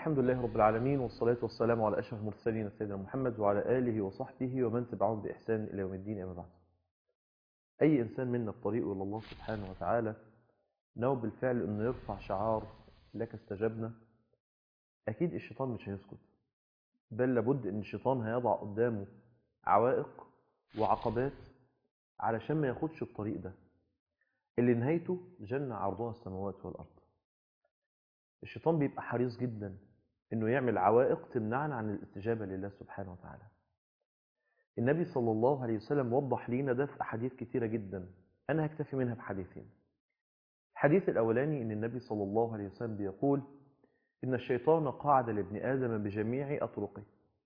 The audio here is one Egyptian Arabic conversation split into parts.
الحمد لله رب العالمين والصلاة والسلام على أشرف المرسلين سيدنا محمد وعلى آله وصحبه ومن تبعهم بإحسان إلى يوم الدين أما بعد أي إنسان منا في طريقه إلى الله سبحانه وتعالى نوى بالفعل أنه يرفع شعار لك استجبنا أكيد الشيطان مش هيسكت بل لابد أن الشيطان هيضع قدامه عوائق وعقبات علشان ما ياخدش الطريق ده اللي نهايته جنة عرضها السماوات والأرض الشيطان بيبقى حريص جدا انه يعمل عوائق تمنعنا عن الاستجابة لله سبحانه وتعالى النبي صلى الله عليه وسلم وضح لينا ده في أحاديث كتيرة جدا أنا هكتفي منها بحديثين الحديث الأولاني أن النبي صلى الله عليه وسلم بيقول إن الشيطان قاعد لابن آدم بجميع أطرقه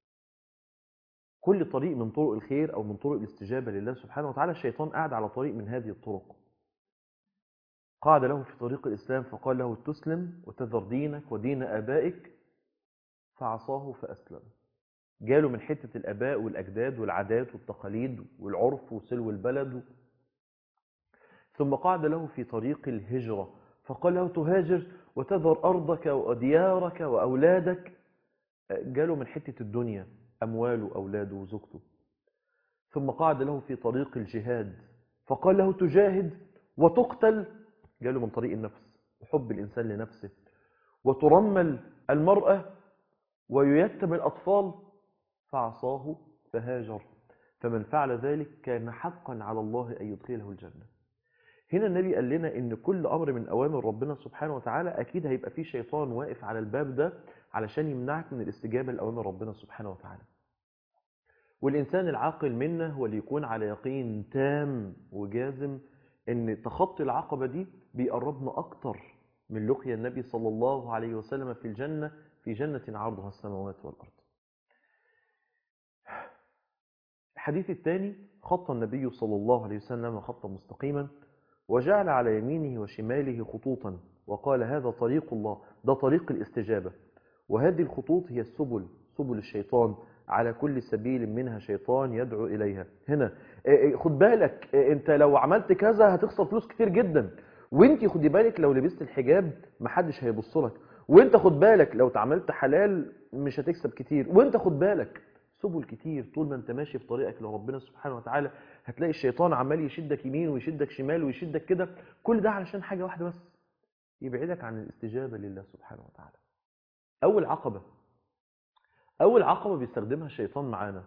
كل طريق من طرق الخير أو من طرق الاستجابة لله سبحانه وتعالى الشيطان قاعد على طريق من هذه الطرق قعد له في طريق الإسلام فقال له تسلم وتذر دينك ودين آبائك فعصاه فأسلم جاله من حتة الآباء والأجداد والعادات والتقاليد والعرف وسلو البلد ثم قعد له في طريق الهجرة فقال له تهاجر وتذر أرضك وديارك وأولادك جاله من حتة الدنيا أمواله أولاده وزوجته ثم قعد له في طريق الجهاد فقال له تجاهد وتقتل جاله من طريق النفس وحب الإنسان لنفسه وترمل المرأة وييتم الأطفال فعصاه فهاجر فمن فعل ذلك كان حقا على الله أن يدخله الجنة هنا النبي قال لنا ان كل امر من اوامر ربنا سبحانه وتعالى اكيد هيبقى فيه شيطان واقف على الباب ده علشان يمنعك من الاستجابه لاوامر ربنا سبحانه وتعالى والانسان العاقل منا هو اللي يكون على يقين تام وجازم ان تخطي العقبه دي بيقربنا اكتر من لقيا النبي صلى الله عليه وسلم في الجنه في جنه عرضها السماوات والارض الحديث الثاني خط النبي صلى الله عليه وسلم خطا مستقيما وجعل على يمينه وشماله خطوطا وقال هذا طريق الله ده طريق الاستجابة وهذه الخطوط هي السبل سبل الشيطان على كل سبيل منها شيطان يدعو إليها هنا خد بالك انت لو عملت كذا هتخسر فلوس كتير جدا وانت خدي بالك لو لبست الحجاب محدش هيبص لك وانت خد بالك لو اتعاملت حلال مش هتكسب كتير وانت خد بالك سبل كتير طول ما انت ماشي في طريقك لربنا سبحانه وتعالى هتلاقي الشيطان عمال يشدك يمين ويشدك شمال ويشدك كده كل ده علشان حاجة واحدة بس يبعدك عن الاستجابة لله سبحانه وتعالى أول عقبة أول عقبة بيستخدمها الشيطان معانا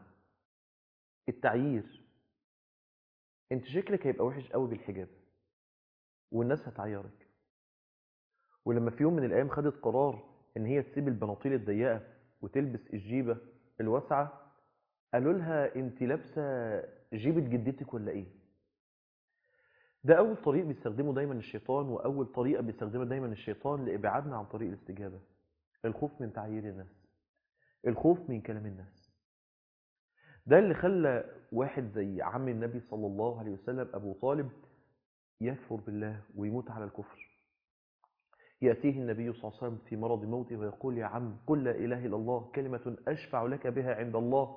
التعيير انت شكلك هيبقى وحش قوي بالحجاب والناس هتعيرك ولما في يوم من الأيام خدت قرار ان هي تسيب البناطيل الضيقة وتلبس الجيبة الواسعة قالوا لها انت لابسه جيبه جدتك ولا ايه ده اول طريق بيستخدمه دايما الشيطان واول طريقه بيستخدمها دايما الشيطان لابعادنا عن طريق الاستجابه الخوف من تعيير الناس الخوف من كلام الناس ده اللي خلى واحد زي عم النبي صلى الله عليه وسلم ابو طالب يكفر بالله ويموت على الكفر يأتيه النبي صلى الله عليه وسلم في مرض موته ويقول يا عم قل لا إله إلا الله كلمة أشفع لك بها عند الله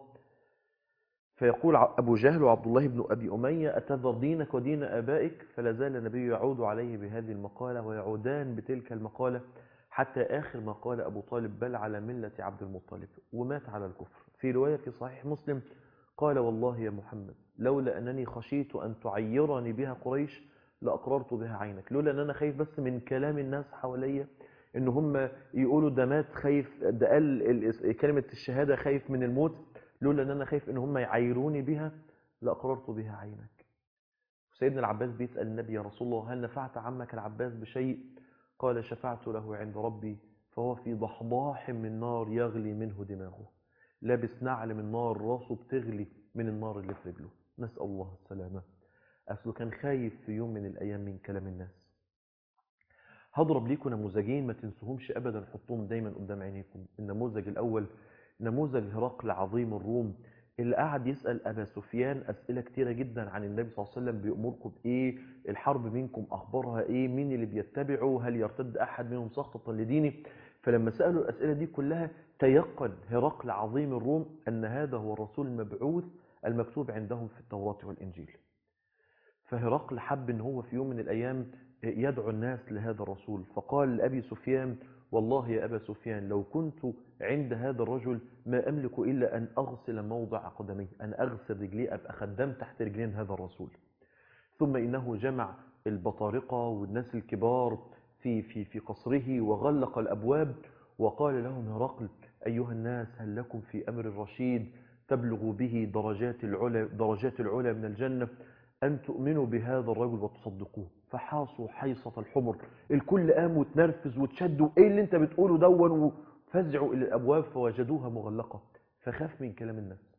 فيقول أبو جهل وعبد الله بن أبي أمية أتذر دينك ودين آبائك فلا زال النبي يعود عليه بهذه المقالة ويعودان بتلك المقالة حتى آخر ما قال أبو طالب بل على ملة عبد المطلب ومات على الكفر في رواية في صحيح مسلم قال والله يا محمد لولا أنني خشيت أن تعيرني بها قريش لأقررت بها عينك لولا أن أنا خايف بس من كلام الناس حواليا إن هم يقولوا ده مات خايف ده قال كلمة الشهادة خايف من الموت لولا ان انا خايف ان هم يعايروني بها لاقررت بها عينك سيدنا العباس بيسال النبي يا رسول الله هل نفعت عمك العباس بشيء قال شفعت له عند ربي فهو في ضحضاح من نار يغلي منه دماغه لابس نعل من نار راسه بتغلي من النار اللي في رجله نسال الله السلامه اصله كان خايف في يوم من الايام من كلام الناس هضرب ليكم نموذجين ما تنسوهمش ابدا حطوهم دايما قدام عينيكم النموذج الاول نموذج هرقل عظيم الروم اللي قعد يسأل أبا سفيان أسئلة كتيرة جدا عن النبي صلى الله عليه وسلم بيأمركم بإيه الحرب منكم أخبارها إيه مين اللي بيتبعوا هل يرتد أحد منهم سخطة لدينه فلما سألوا الأسئلة دي كلها تيقن هرقل عظيم الروم أن هذا هو الرسول المبعوث المكتوب عندهم في التوراة والإنجيل فهرقل حب ان هو في يوم من الأيام يدعو الناس لهذا الرسول فقال لأبي سفيان والله يا أبا سفيان لو كنت عند هذا الرجل ما أملك إلا أن أغسل موضع قدمي أن أغسل رجلي أبقى خدام تحت رجلين هذا الرسول ثم إنه جمع البطارقة والناس الكبار في, في, في قصره وغلق الأبواب وقال لهم هرقل أيها الناس هل لكم في أمر الرشيد تبلغ به درجات العلا, درجات العلا من الجنة أن تؤمنوا بهذا الرجل وتصدقوه فحاصوا حيصة الحمر الكل قام وتنرفز وتشدوا ايه اللي انت بتقوله دون وفزعوا الى الابواب فوجدوها مغلقة فخاف من كلام الناس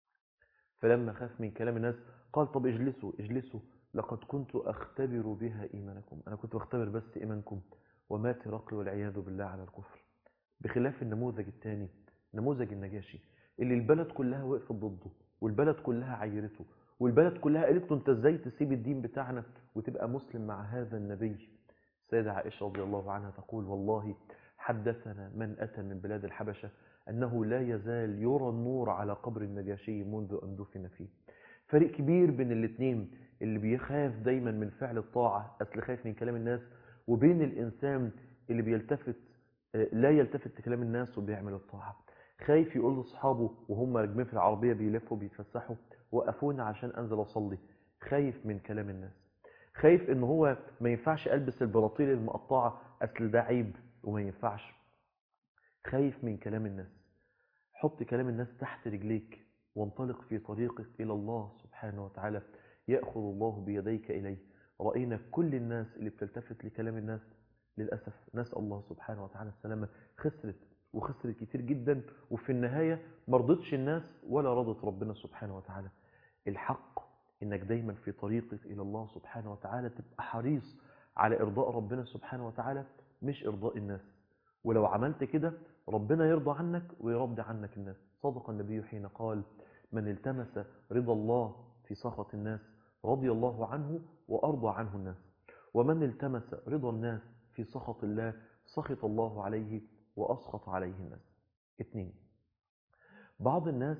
فلما خاف من كلام الناس قال طب اجلسوا اجلسوا لقد كنت اختبر بها ايمانكم انا كنت بختبر بس ايمانكم ومات رقل والعياذ بالله على الكفر بخلاف النموذج الثاني نموذج النجاشي اللي البلد كلها وقفت ضده والبلد كلها عيرته والبلد كلها قالت له انت ازاي تسيب الدين بتاعنا وتبقى مسلم مع هذا النبي سيدة عائشة رضي الله عنها تقول والله حدثنا من أتى من بلاد الحبشة أنه لا يزال يرى النور على قبر النجاشي منذ أن دفن فيه فرق كبير بين الاثنين اللي بيخاف دايما من فعل الطاعة أصل خايف من كلام الناس وبين الإنسان اللي بيلتفت لا يلتفت لكلام الناس وبيعمل الطاعة خايف يقول لاصحابه وهم راكبين في العربية بيلفوا بيتفسحوا وقفونا عشان أنزل أصلي خايف من كلام الناس خايف ان هو ما ينفعش ألبس البراطيل المقطعة أصل ده عيب وما ينفعش خايف من كلام الناس حط كلام الناس تحت رجليك وانطلق في طريقك إلى الله سبحانه وتعالى يأخذ الله بيديك إليه رأينا كل الناس اللي بتلتفت لكلام الناس للأسف نسأل الله سبحانه وتعالى السلامة خسرت وخسرت كتير جدا وفي النهاية مرضتش الناس ولا رضت ربنا سبحانه وتعالى الحق انك دايما في طريقك الى الله سبحانه وتعالى تبقى حريص على ارضاء ربنا سبحانه وتعالى مش ارضاء الناس ولو عملت كده ربنا يرضى عنك ويرضي عنك الناس صدق النبي حين قال من التمس رضا الله في سخط الناس رضي الله عنه وارضى عنه الناس ومن التمس رضا الناس في سخط الله سخط الله عليه واسخط عليه الناس اثنين بعض الناس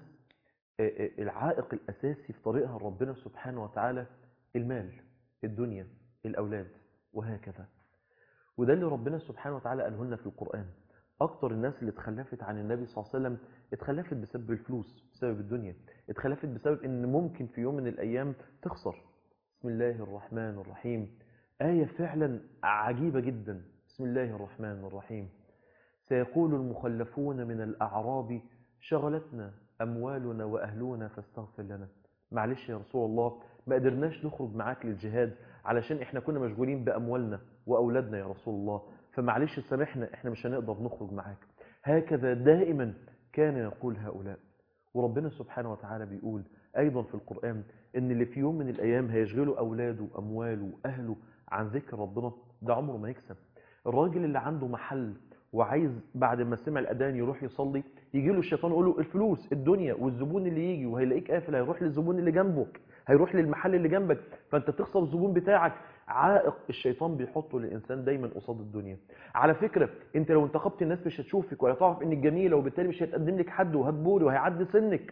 العائق الأساسي في طريقها ربنا سبحانه وتعالى المال الدنيا الأولاد وهكذا وده اللي ربنا سبحانه وتعالى قاله لنا في القرآن أكتر الناس اللي اتخلفت عن النبي صلى الله عليه وسلم اتخلفت بسبب الفلوس بسبب الدنيا اتخلفت بسبب ان ممكن في يوم من الأيام تخسر بسم الله الرحمن الرحيم آية فعلا عجيبة جدا بسم الله الرحمن الرحيم سيقول المخلفون من الأعراب شغلتنا أموالنا وأهلنا فاستغفر لنا معلش يا رسول الله ما قدرناش نخرج معاك للجهاد علشان احنا كنا مشغولين بأموالنا وأولادنا يا رسول الله فمعلش سامحنا احنا مش هنقدر نخرج معاك هكذا دائما كان يقول هؤلاء وربنا سبحانه وتعالى بيقول أيضا في القرآن إن اللي في يوم من الأيام هيشغلوا أولاده وأمواله وأهله عن ذكر ربنا ده عمره ما يكسب الراجل اللي عنده محل وعايز بعد ما سمع الأذان يروح يصلي يجي له الشيطان يقول له الفلوس الدنيا والزبون اللي يجي وهيلاقيك قافل هيروح للزبون اللي جنبك هيروح للمحل اللي جنبك فانت تخسر الزبون بتاعك عائق الشيطان بيحطه للإنسان دايما قصاد الدنيا على فكرة انت لو انتخبت الناس مش هتشوفك ولا تعرف انك جميلة وبالتالي مش هيتقدم لك حد وهتبوري وهيعدي سنك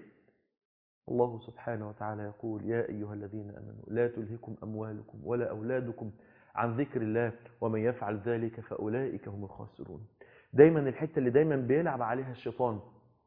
الله سبحانه وتعالى يقول يا أيها الذين أمنوا لا تلهكم أموالكم ولا أولادكم عن ذكر الله ومن يفعل ذلك فأولئك هم الخاسرون دايما الحتة اللي دايما بيلعب عليها الشيطان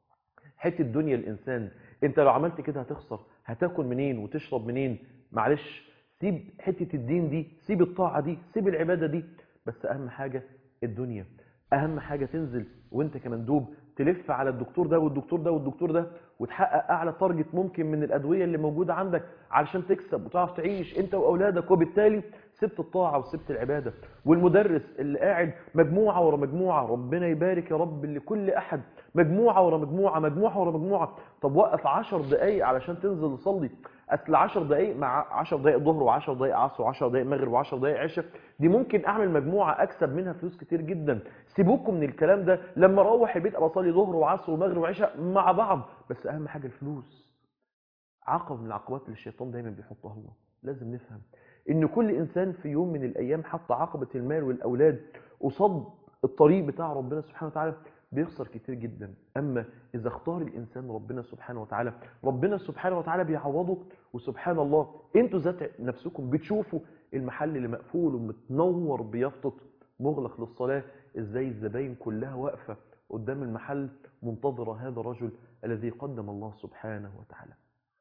حتة دنيا الإنسان انت لو عملت كده هتخسر هتاكل منين وتشرب منين معلش سيب حتة الدين دي سيب الطاعة دي سيب العبادة دي بس أهم حاجة الدنيا أهم حاجة تنزل وانت كمندوب تلف على الدكتور ده والدكتور ده والدكتور ده وتحقق أعلى تارجت ممكن من الأدوية اللي موجودة عندك علشان تكسب وتعرف تعيش انت وأولادك وبالتالي سبت الطاعة وسبت العبادة والمدرس اللي قاعد مجموعة ورا مجموعة ربنا يبارك يا رب لكل أحد مجموعة ورا مجموعة مجموعة ورا مجموعة طب وقف عشر دقايق علشان تنزل تصلي أصل عشر دقايق مع عشر دقايق ظهر وعشر دقايق عصر وعشر دقايق مغرب وعشر دقايق عشاء دي ممكن أعمل مجموعة أكسب منها فلوس كتير جدا سيبوكم من الكلام ده لما أروح البيت أبقى أصلي ظهر وعصر ومغرب وعشاء مع بعض بس أهم حاجة الفلوس عقب من العقبات اللي الشيطان دايما بيحطها الله لازم نفهم ان كل انسان في يوم من الايام حط عقبة المال والاولاد قصاد الطريق بتاع ربنا سبحانه وتعالى بيخسر كتير جدا اما اذا اختار الانسان ربنا سبحانه وتعالى ربنا سبحانه وتعالى بيعوضه وسبحان الله انتوا ذات نفسكم بتشوفوا المحل اللي مقفول ومتنور بيفطط مغلق للصلاة ازاي الزباين كلها واقفة قدام المحل منتظرة هذا الرجل الذي قدم الله سبحانه وتعالى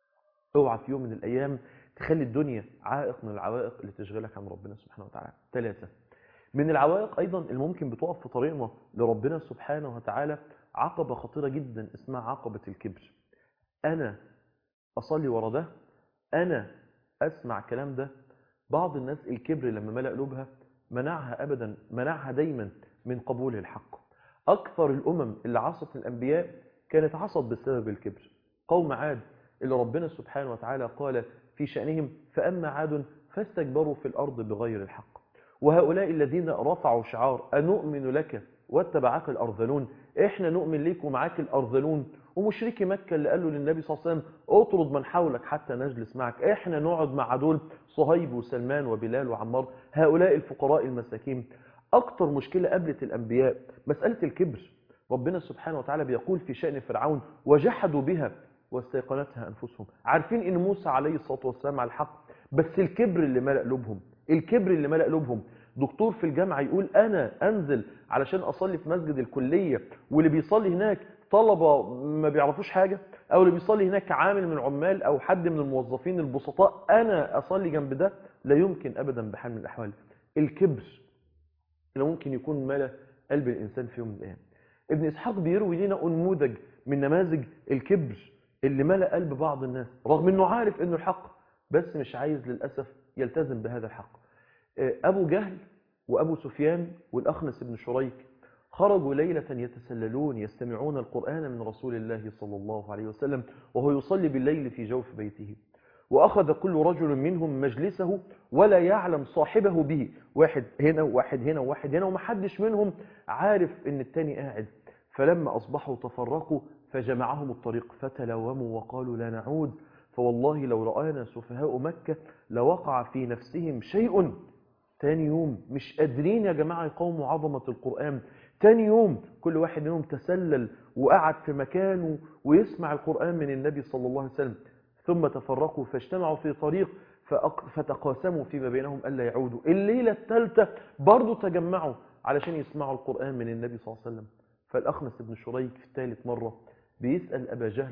اوعى في يوم من الايام تخلي الدنيا عائق من العوائق اللي تشغلك عن ربنا سبحانه وتعالى ثلاثة من العوائق ايضا اللي ممكن بتقف في طريقنا لربنا سبحانه وتعالى عقبة خطيرة جدا اسمها عقبة الكبر انا اصلي ورا ده انا اسمع كلام ده بعض الناس الكبر لما ملأ قلوبها منعها ابدا منعها دايما من قبول الحق اكثر الامم اللي عصت الانبياء كانت عصت بسبب الكبر قوم عاد اللي ربنا سبحانه وتعالى قال في شأنهم فأما عاد فاستكبروا في الأرض بغير الحق وهؤلاء الذين رفعوا شعار أنؤمن لك واتبعك الأرذلون إحنا نؤمن ليك ومعاك الأرذلون ومشركي مكة اللي قالوا للنبي صلى الله عليه وسلم اطرد من حولك حتى نجلس معك إحنا نقعد مع دول صهيب وسلمان وبلال وعمار هؤلاء الفقراء المساكين أكتر مشكلة قابلت الأنبياء مسألة الكبر ربنا سبحانه وتعالى بيقول في شأن فرعون وجحدوا بها واستيقنتها أنفسهم عارفين إن موسى عليه الصلاة والسلام على الحق بس الكبر اللي ملأ قلوبهم الكبر اللي ملأ قلوبهم دكتور في الجامعة يقول أنا أنزل علشان أصلي في مسجد الكلية واللي بيصلي هناك طلبة ما بيعرفوش حاجة أو اللي بيصلي هناك عامل من العمال أو حد من الموظفين البسطاء أنا أصلي جنب ده لا يمكن أبدا بحال من الأحوال الكبر اللي ممكن يكون ملأ قلب الإنسان في يوم من الأيام ابن إسحاق بيروي لنا أنموذج من نماذج الكبر اللي ملأ قلب بعض الناس رغم انه عارف انه الحق بس مش عايز للأسف يلتزم بهذا الحق أبو جهل وأبو سفيان والأخنس بن شريك خرجوا ليلة يتسللون يستمعون القرآن من رسول الله صلى الله عليه وسلم وهو يصلي بالليل في جوف بيته وأخذ كل رجل منهم مجلسه ولا يعلم صاحبه به واحد هنا وواحد هنا وواحد هنا ومحدش منهم عارف ان التاني قاعد فلما أصبحوا تفرقوا فجمعهم الطريق فتلوموا وقالوا لا نعود فوالله لو رآنا سفهاء مكة لوقع في نفسهم شيء تاني يوم مش قادرين يا جماعة يقوموا عظمة القرآن تاني يوم كل واحد منهم تسلل وقعد في مكانه ويسمع القرآن من النبي صلى الله عليه وسلم ثم تفرقوا فاجتمعوا في طريق فتقاسموا فيما بينهم ألا يعودوا الليلة الثالثة برضو تجمعوا علشان يسمعوا القرآن من النبي صلى الله عليه وسلم فالأخنس بن شريك في الثالث مرة بيسأل أبا جهل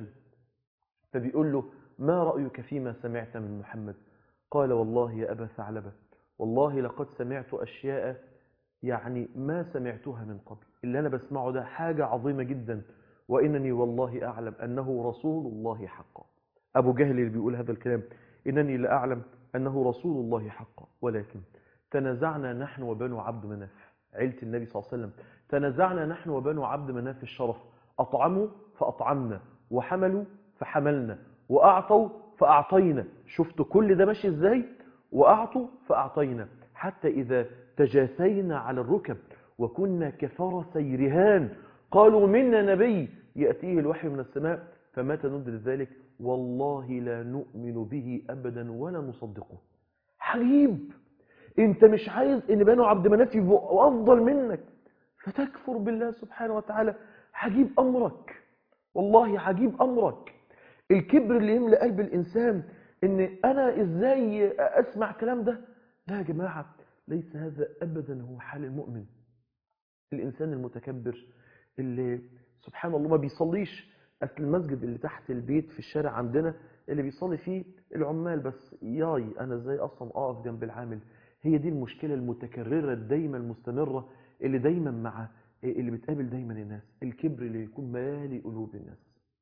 فبيقول له ما رأيك فيما سمعت من محمد قال والله يا أبا ثعلبة والله لقد سمعت أشياء يعني ما سمعتها من قبل اللي أنا بسمعه ده حاجة عظيمة جدا وإنني والله أعلم أنه رسول الله حقا أبو جهل اللي بيقول هذا الكلام إنني لا أعلم أنه رسول الله حقا ولكن تنازعنا نحن وبنو عبد مناف عيلة النبي صلى الله عليه وسلم تنازعنا نحن وبنو عبد مناف الشرف أطعموا فأطعمنا وحملوا فحملنا وأعطوا فأعطينا شفتوا كل ده ماشي إزاي وأعطوا فأعطينا حتى إذا تجاثينا على الركب وكنا كفرسي رهان قالوا منا نبي يأتيه الوحي من السماء فمتى ندر ذلك والله لا نؤمن به أبدا ولا نصدقه عجيب انت مش عايز ان بنو عبد مناف يبقوا افضل منك فتكفر بالله سبحانه وتعالى عجيب امرك والله عجيب امرك الكبر اللي يملأ قلب الانسان ان انا ازاي اسمع كلام ده لا يا جماعة ليس هذا ابدا هو حال المؤمن الانسان المتكبر اللي سبحان الله ما بيصليش اصل المسجد اللي تحت البيت في الشارع عندنا اللي بيصلي فيه العمال بس ياي انا ازاي اصلا اقف جنب العامل هي دي المشكلة المتكررة الدايما المستمرة اللي دايما مع اللي بتقابل دايما الناس الكبر اللي يكون مالي قلوب الناس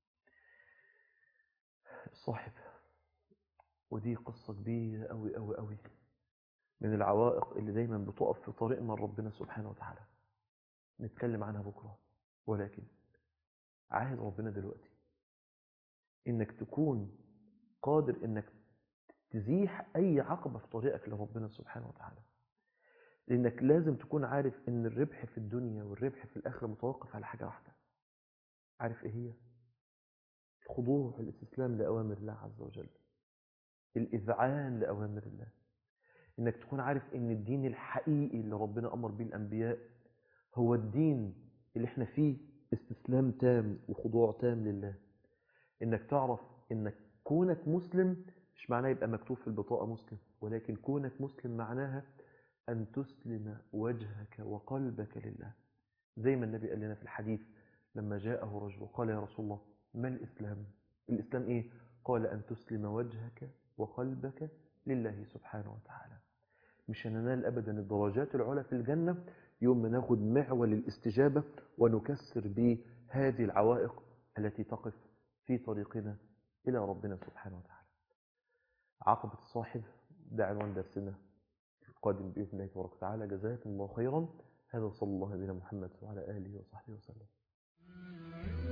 صاحب ودي قصة كبيرة قوي قوي قوي من العوائق اللي دايما بتقف في طريقنا لربنا سبحانه وتعالى نتكلم عنها بكرة ولكن عاهد ربنا دلوقتي انك تكون قادر انك تزيح اي عقبة في طريقك لربنا سبحانه وتعالى لانك لازم تكون عارف ان الربح في الدنيا والربح في الاخرة متوقف على حاجة واحدة عارف ايه هي الخضوع الاستسلام لأوامر الله عز وجل الإذعان لأوامر الله إنك تكون عارف إن الدين الحقيقي اللي ربنا أمر به الأنبياء هو الدين اللي احنا فيه استسلام تام وخضوع تام لله إنك تعرف إنك كونك مسلم مش معناه يبقى مكتوب في البطاقة مسلم ولكن كونك مسلم معناها أن تسلم وجهك وقلبك لله زي ما النبي قال لنا في الحديث لما جاءه رجل وقال يا رسول الله ما الإسلام الإسلام إيه قال أن تسلم وجهك وقلبك لله سبحانه وتعالى مش هننال أبدا الدرجات العلى في الجنة يوم ما ناخد معول الاستجابة ونكسر به هذه العوائق التي تقف في طريقنا إلى ربنا سبحانه وتعالى عقبة الصاحب ده عنوان درسنا القادم بإذن الله تبارك وتعالى جزاكم الله خيرا هذا صلى الله على نبينا محمد وعلى آله وصحبه وسلم